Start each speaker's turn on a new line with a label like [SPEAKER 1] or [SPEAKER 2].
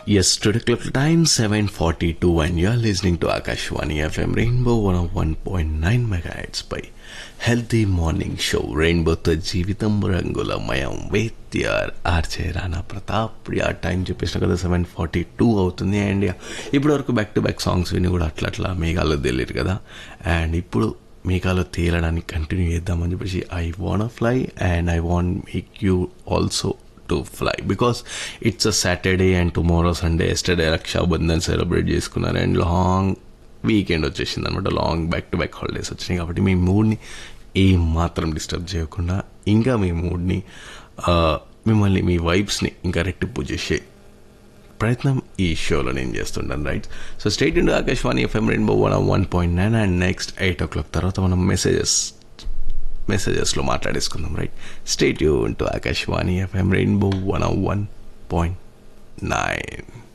[SPEAKER 1] Yes, today clock time 7:42 and you are listening to Akashwani FM Rainbow 101.9 megahertz by Healthy Morning Show Rainbow తో జీవితం రంగులమయం with your ఆర్చే రానా ప్రతాప్ ఆ time చెప్పేసిన కదా సెవెన్ ఫార్టీ టూ అవుతుంది అండ్ ఇప్పటి వరకు బ్యాక్ టు బ్యాక్ సాంగ్స్ విని కూడా అట్లా అట్లా మేఘాల్లో తెలియదు కదా అండ్ ఇప్పుడు మేఘాలు తేలడానికి కంటిన్యూ చేద్దామని చెప్పేసి I want fly and I want make you also to fly because it's a Saturday and tomorrow Sunday yesterday Rakshabandhan celebrate చేసుకున్నారు అండ్ లాంగ్ వీకెండ్ వచ్చేసింది అనమాట long back to back holidays వచ్చినాయి కాబట్టి మీ మూడ్ని ఏం మాత్రం డిస్టర్బ్ చేయకుండా ఇంకా మీ మూడ్ని మిమ్మల్ని మీ వైబ్స్ని ఇంకా రెట్టింపు చేసే ప్రయత్నం ఈ షోలో నేను చేస్తుంటాను right so state into Akashvani FM Rainbow one one point nine and next eight o'clock తర్వాత మనం మెసేజెస్ మెసేజెస్లో మాట్లాడేసుకుందాం right state you into Akashvani FM Rainbow one one point nine